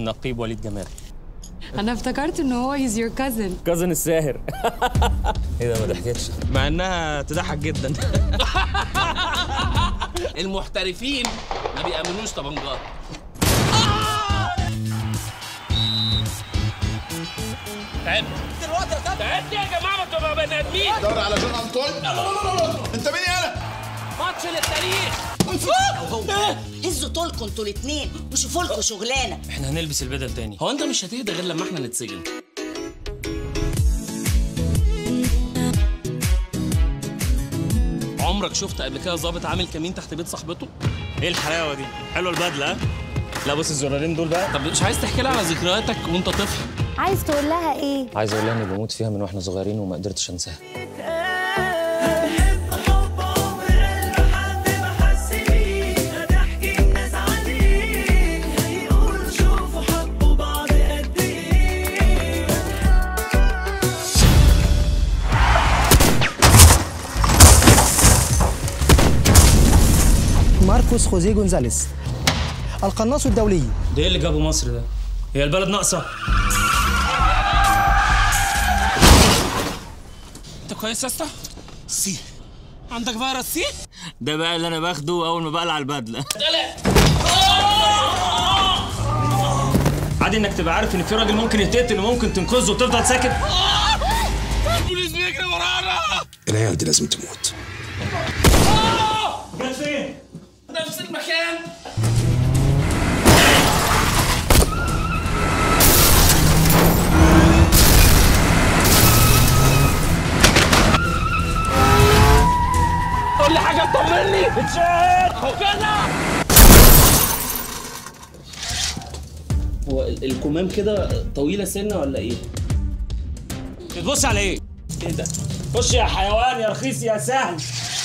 النقيب وليد جمال انا افتكرت ان هو هيز يور كازن كازن الساهر ايه ده ما ضحكتش مع انها تضحك جدا المحترفين ما بيأمنوش طبنجات تعبت تعبت يا جماعه ما تبقى بني ادمين دور على جون انطوين انت مين يالا ماتش للتاريخ هزوا طولكم انتوا الاتنين وشوفوا لكم شغلانه احنا هنلبس البدل تاني هو انت مش هتهدى غير لما احنا نتسجن عمرك شفت قبل كده ظابط عامل كمين تحت بيت صاحبته؟ ايه الحلاوه دي حلوه البدله ها؟ لا بص الزرارين دول بقى طب مش عايز تحكي لها على ذكرياتك وانت طفل؟ عايز تقول لها ايه عايز اقول لها اني بموت فيها من واحنا صغيرين وما قدرتش انساها ماركوس خوزيه جونزاليس القناص الدولي ده ايه اللي جابه مصر ده؟ هي البلد ناقصه انت كويس يا اسطى؟ سي عندك فيروس سي؟ ده بقى اللي انا باخده اول ما بقلع البدله عادي انك تبقى عارف ان في راجل ممكن يتقتل وممكن تنقذه وتفضل ساكت البوليس بيجري ورانا العيال دي لازم تموت جت فين؟ نفس المكان قول لي حاجه تطمني اتشهد هو كده هو ال- الكمام كده طويله سنه ولا ايه؟ بتبص على ايه؟ ايه ده؟ خش يا حيوان يا رخيص يا سهل